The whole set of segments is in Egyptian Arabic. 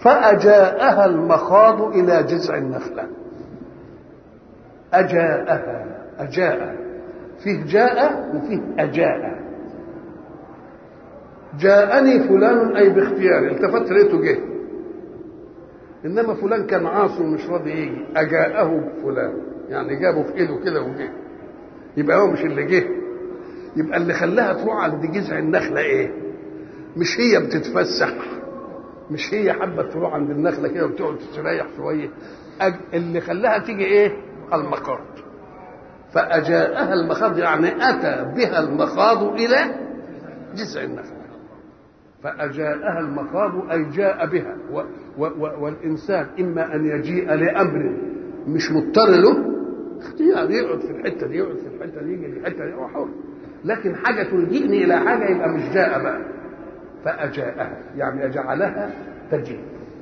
فأجاءها المخاض إلى جذع النخلة أجاءها أجاء فيه جاء وفيه أجاء جاءني فلان أي باختياري التفت لقيته جه إنما فلان كان عاصي ومش راضي يجي أجاءه فلان يعني جابه في إيده كده وجه يبقى هو مش اللي جه يبقى اللي خلاها تروح عند جذع النخلة إيه مش هي بتتفسح مش هي حابة تروح عند النخلة كده وتقعد تستريح شوية اللي خلاها تيجي إيه المخاض فأجاءها المخاض يعني أتى بها المخاض إلى جذع النخلة فأجاءها المخاض أي جاء بها و و و والإنسان إما أن يجيء لأمر مش مضطر له اختيار يقعد في الحتة دي يقعد في الحتة دي يجي الحتة دي هو حر لكن حاجة تلجئني إلى حاجة يبقى مش جاء بقى فأجاءها يعني جعلها تجيء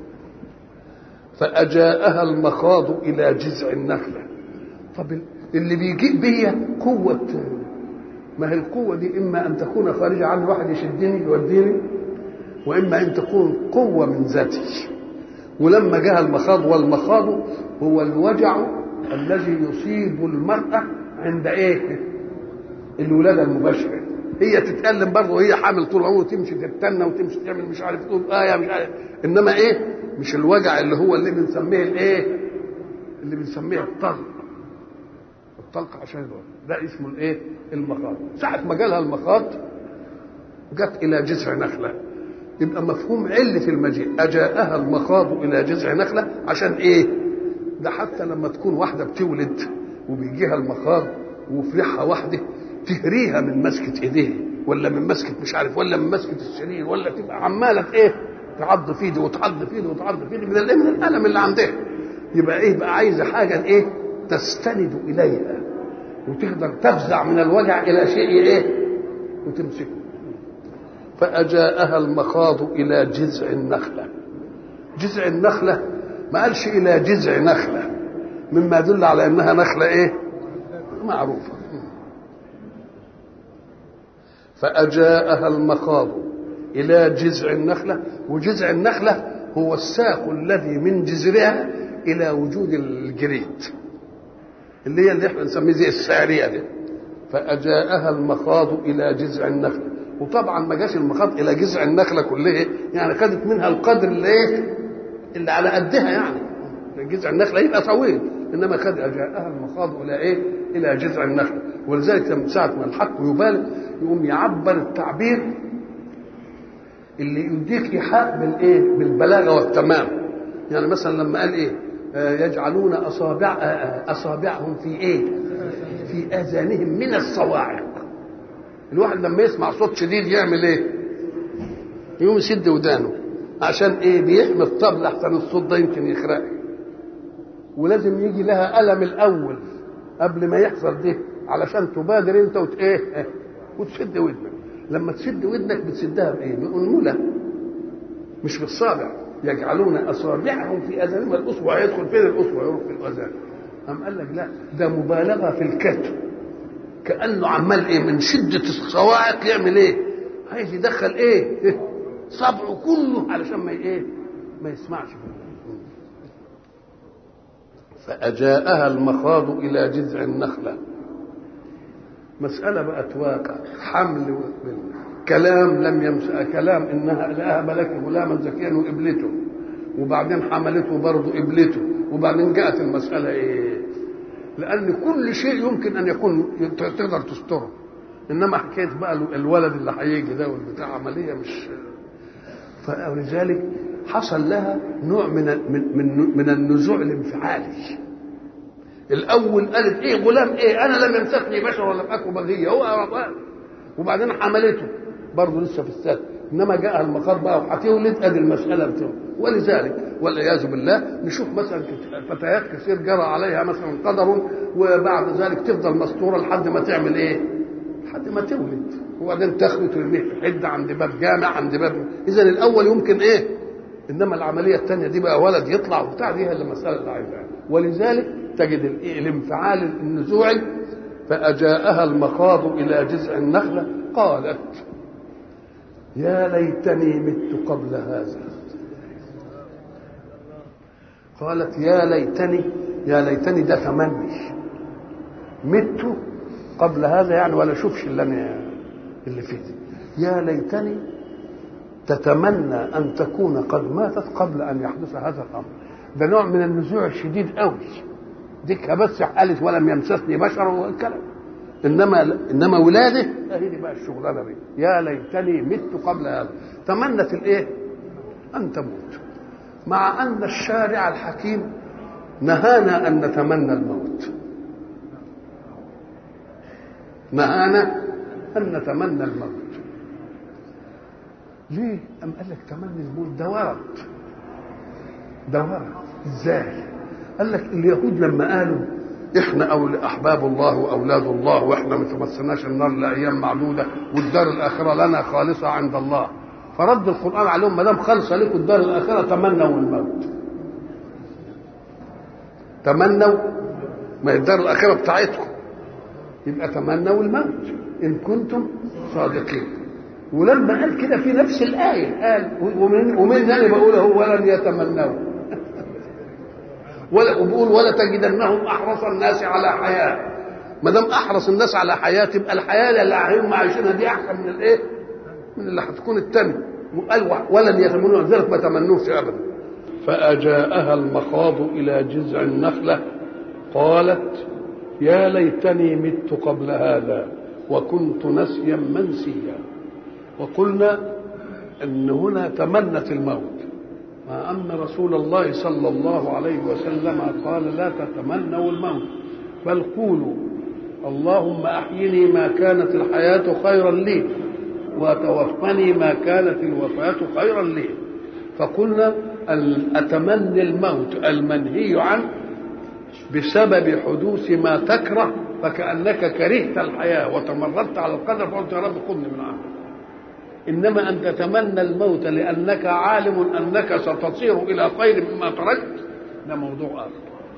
فأجاءها المخاض إلى جذع النخلة طب اللي بيجيء بيا قوة ما هي القوة دي إما أن تكون خارجة عني واحد يشدني يوديني وإما أن تكون قوة من ذاتي ولما جاء المخاض والمخاض هو الوجع الذي يصيب المرأة عند إيه؟ الولادة المباشرة هي تتألم برضه وهي حامل طول عمره تمشي تتنى وتمشي تعمل مش عارف تقول آية مش عارف إنما إيه؟ مش الوجع اللي هو اللي بنسميه الإيه؟ اللي بنسميه الطلق الطلق عشان الوجع ده اسمه الإيه؟ المخاض ساعة ما جالها المخاض جت إلى جذع نخلة يبقى مفهوم علة المجيء أجاءها المخاض إلى جذع نخلة عشان إيه؟ ده حتى لما تكون واحدة بتولد وبيجيها المخاض وفي ريحها واحدة تهريها من مسكة ايديه ولا من مسكة مش عارف ولا من مسكة السرير ولا تبقى عمالة ايه تعض في ايدي وتعض في ايدي وتعض في ايدي من الايه من الالم اللي عندها يبقى ايه بقى عايزه حاجه ايه تستند اليها وتقدر تفزع من الوجع الى شيء ايه وتمسكه فاجاءها المخاض الى جذع النخله جذع النخله ما قالش الى جذع نخله مما يدل على انها نخله ايه معروفه فأجاءها المخاض إلى جذع النخلة وجذع النخلة هو الساق الذي من جذرها إلى وجود الجريد اللي هي اللي احنا نسميه زي السارية دي فأجاءها المخاض إلى جذع النخلة وطبعا ما جاش المخاض إلى جذع النخلة كلها يعني خدت منها القدر اللي ايه اللي على قدها يعني جذع النخلة يبقى طويل انما قد اجاءها المخاض الى ايه؟ الى جذع النخله ولذلك لما ساعه ما الحق يبالغ يقوم يعبر التعبير اللي يديك ايحاء بالايه؟ بالبلاغه والتمام يعني مثلا لما قال ايه؟ آه يجعلون اصابع آه اصابعهم في ايه؟ في اذانهم من الصواعق الواحد لما يسمع صوت شديد يعمل ايه؟ يقوم يسد ودانه عشان ايه؟ بيحمي الطبل احسن الصوت ده يمكن يخرقه ولازم يجي لها ألم الأول قبل ما يحصل ده علشان تبادر أنت وت إيه وتسد ودنك لما تسد ودنك بتسدها بإيه؟ بأنملة مش بالصابع يجعلون أصابعهم في أذانهم الأصبع يدخل فين الأصبع يروح في الأذان أم قال لك لا ده مبالغة في الكتم كأنه عمال إيه من شدة الصواعق يعمل إيه؟ عايز يدخل إيه؟ صبعه كله علشان ما إيه؟ ما يسمعش فيه فأجاءها المخاض إلى جذع النخلة مسألة بقت واقع حمل كلام لم يمس كلام إنها لأهب لك غلاما زكيا وقبلته وبعدين حملته برضه قبلته وبعدين جاءت المسألة إيه؟ لأن كل شيء يمكن أن يكون تقدر تستره إنما حكاية بقى الولد اللي هيجي ده والبتاع عملية مش فلذلك حصل لها نوع من من من, من النزوع الانفعالي الاول قالت ايه غلام ايه انا لم يمسكني بشر ولم اكن بغيه هو وبعدين حملته برضه لسه في السد انما جاء المخاض بقى وهتولد ادي المساله بتاعه ولذلك والعياذ بالله نشوف مثلا فتيات كثير جرى عليها مثلا قدر وبعد ذلك تفضل مستوره لحد ما تعمل ايه؟ لحد ما تولد وبعدين تاخده ترميه في حده عند باب جامع عند باب اذا الاول يمكن ايه؟ انما العمليه الثانيه دي بقى ولد يطلع وبتاع دي هي المساله اللي عايزاها ولذلك تجد الانفعال النزوعي فاجاءها المخاض الى جذع النخله قالت يا ليتني مت قبل هذا قالت يا ليتني يا ليتني ده تمني مت قبل هذا يعني ولا اشوفش اللي انا اللي فيه يا ليتني تتمنى ان تكون قد ماتت قبل ان يحدث هذا الامر ده نوع من النزوع الشديد قوي ديك بس قالت ولم يمسسني بشر والكلام انما انما ولاده هي دي بقى الشغلانه دي يا ليتني مت قبل هذا تمنت الايه؟ ان تموت مع ان الشارع الحكيم نهانا ان نتمنى الموت نهانا ان نتمنى الموت ليه؟ أم قال لك تمني الموت ده ورد ده ورد ازاي؟ قال لك اليهود لما قالوا احنا أول احباب الله واولاد الله واحنا ما تمسناش النار لايام معدوده والدار الاخره لنا خالصه عند الله فرد القران عليهم ما دام خالصه لكم الدار الاخره تمنوا الموت تمنوا ما هي الدار الاخره بتاعتكم يبقى تمنوا الموت ان كنتم صادقين ولما قال كده في نفس الايه قال ومن ومن انا بقول هو ولن يتمنوا ولا وبيقول ولا تجدنهم احرص الناس على حياه ما دام احرص الناس على حياه تبقى الحياه اللي هم عايشينها دي احسن من الايه؟ من اللي هتكون التانية وقال ولن يتمنوا ذلك ما تمنوش ابدا فاجاءها المخاض الى جذع النخله قالت يا ليتني مت قبل هذا وكنت نسيا منسيا وقلنا ان هنا تمنت الموت مع ان رسول الله صلى الله عليه وسلم قال لا تتمنوا الموت بل قولوا اللهم احيني ما كانت الحياه خيرا لي وتوفني ما كانت الوفاه خيرا لي فقلنا اتمنى الموت المنهي عنه بسبب حدوث ما تكره فكانك كرهت الحياه وتمردت على القدر فقلت يا رب خذني من عمرك انما ان تتمنى الموت لانك عالم انك ستصير الى خير مما تركت ده موضوع اخر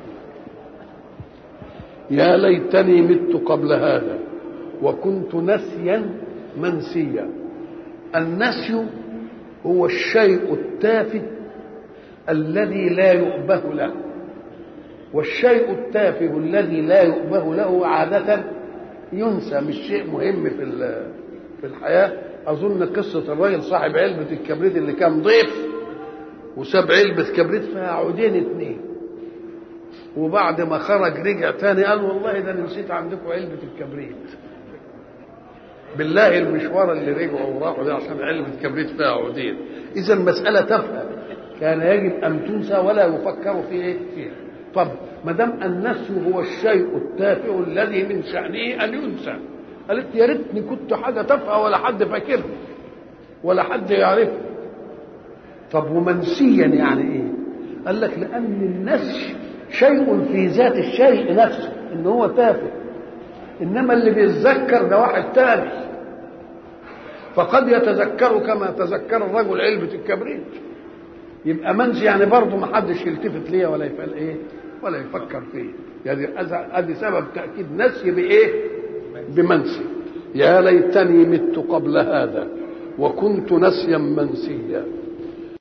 يا ليتني مت قبل هذا وكنت نسيا منسيا النسي هو الشيء التافه الذي لا يؤبه له والشيء التافه الذي لا يؤبه له عادة ينسى مش شيء مهم في في الحياة أظن قصة الراجل صاحب علبة الكبريت اللي كان ضيف وساب علبة كبريت فيها عودين اتنين وبعد ما خرج رجع تاني قال والله ده انا نسيت عندكم علبة الكبريت بالله المشوار اللي رجعوا وراحوا ده عشان علبة كبريت فيها عودين إذا المسألة تافهة كان يجب أن تنسى ولا يفكر في إيه فيها طب ما دام النسي هو الشيء التافه الذي من شأنه أن ينسى قالت يا ريتني كنت حاجة تافهة ولا حد فاكرها ولا حد يعرفها طب ومنسيا يعني ايه؟ قال لك لأن النسي شيء في ذات الشيء نفسه ان هو تافه انما اللي بيتذكر ده واحد تاني فقد يتذكر كما تذكر الرجل علبة الكبريت يبقى منسي يعني برضه ما حدش يلتفت ليا ولا يفعل ايه ولا يفكر فيه يعني ادي سبب تاكيد نسي بايه بمنسي يا ليتني مت قبل هذا وكنت نسيا منسيا